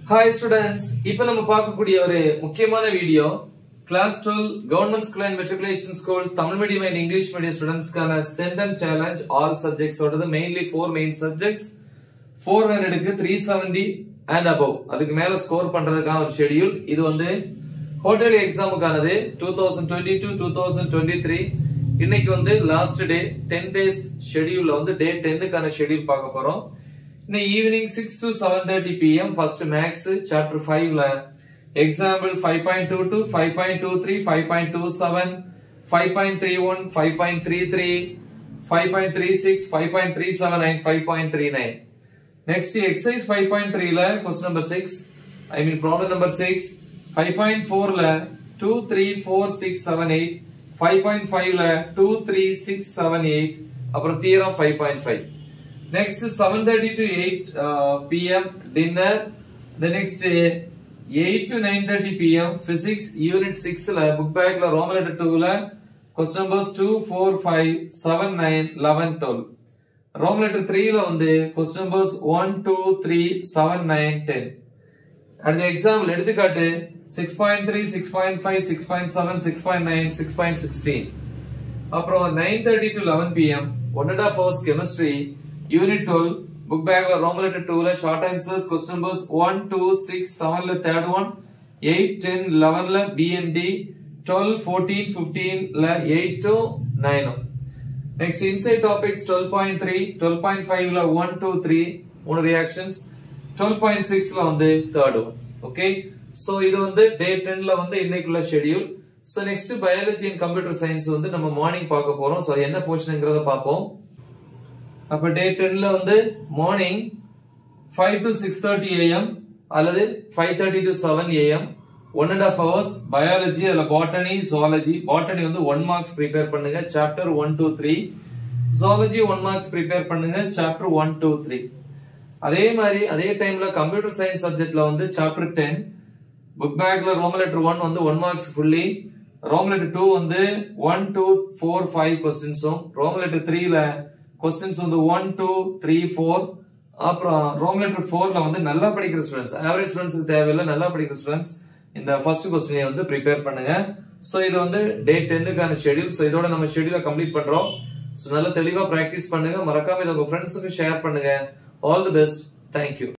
hi students இப்போ நம்ம பார்க்கக்கூடிய ஒரு முக்கியமான video class twelve government school and matriculation school Tamil medium and English medium ஸ்டூடெண்ட்ஸ்க்கான சென்டம் சேலஞ்ச் ஆல் சப்ஜெக்ட்ஸ் ஓடது mainly four main subjects four ஹண்ட்ரடுக்கு த்ரீ செவன்டி அண்ட் அபவ் அதுக்கு மேல ஸ்கோர் பண்றதுக்கான ஒரு ஷெடியூல் இது வந்து ஹோட்டல் எக்ஸாமுக்கானது two thousand twenty two two thousand twenty three இன்னைக்கு வந்து லாஸ்ட் டே டென் டேஸ் ஷெடியூல்ல வந்து டே டென்னுக்கான ஷெடியூல் பார்க்க போறோம் இன்னைக்கு evening six to seven thirty PM first maths chapter ஃபைவ்ல example five point two two five point two three five point two seven five point three one five point three three five point three six five point three seven nine five point three nine next exercise five point த்ரீல question number six I mean problem number six five point ஃபோர்ல two three four six seven eight five point ஃபைவ்ல two three six seven eight அப்புறம் theorem five point five next seven thirty to eight PM dinner the next eight to nine thirty PM physics unit சிக்ஸ்ல book பேக்ல roman letter டூல question numbers two four five seven nine eleven twelve roman letter த்ரீல வந்து question numbers one two three seven nine ten அடுத்த example எடுத்துக்காட்டு six point three six point five six point seven six point nine six point sixteen அப்புறம் nine thirty to eleven PM one and half hours chemistry unit twelve book பேக்ல roman letter டூல short answers question numbers one two six செவன்ல third one eight ten லெவன்ல பிஎன்டி twelve fourteen பிப்டீன்ல eight to நைனும் next inside topics twelve point three twelve point ஃபைவ்ல one two three மூணு reactions twelve point சிக்ஸ்ல வந்து தேர்ட் ஒன் ஓகே சோ இது வந்து டே டென்ல வந்து இன்னைக்குள்ள schedule so next biology and computer science வந்து நம்ம மார்னிங் பார்க்க போறோம் சோ என்ன போர்ஷன்ங்கிறத பார்ப்போம் அப்ப டே டென்ல வந்து morning five to six thirty AM அல்லது five thirty to seven AM one and half hours biology அதுல பாட்டனி ஜுவாலஜி பாட்டனி வந்து ஒன் மார்க்ஸ் ப்ரிப்பேர் பண்ணுங்க chapter one two three zoology one marks prepare பண்ணுங்க chapter one two three அதே மாதிரி அதே டைம்ல computer science சப்ஜெக்ட்ல வந்து சாப்டர் டென் புக் பேக்ல ரோமன் லெட்டர் ஒன் வந்து one marks fully roman letter two வந்து one two four five கொஸ்டின்ஸும் roman letter த்ரீல கொஸ்டின்ஸ் வந்து ஒன் டூ த்ரீ ஃபோர் அப்புறம் ரோம் லெட்டர் ஃபோர்ல வந்து நல்லா படிக்கிற ஸ்டூடெண்ட்ஸ் ஆவரேஜ் ஸ்டூடெண்ட்ஸ்க்கு தேவையில்லை நல்லா படிக்கிற ஸ்டூடெண்ட்ஸ் இந்த ஃபர்ஸ்ட் கொஸ்டினை வந்து ப்ரிப்பேர் பண்ணுங்க சோ இது வந்து டே டென்னுக்கான ஷெடியூல் சோ இதோட நம்ம ஷெடியூலை கம்ப்ளீட் பண்றோம் சோ நல்லா தெளிவா பிராக்டிஸ் பண்ணுங்க மறக்காம இதை உங்க ஃப்ரெண்ட்ஸுக்கு ஷேர் பண்ணுங்க ஆல் தி பெஸ்ட் தேங்க்யூ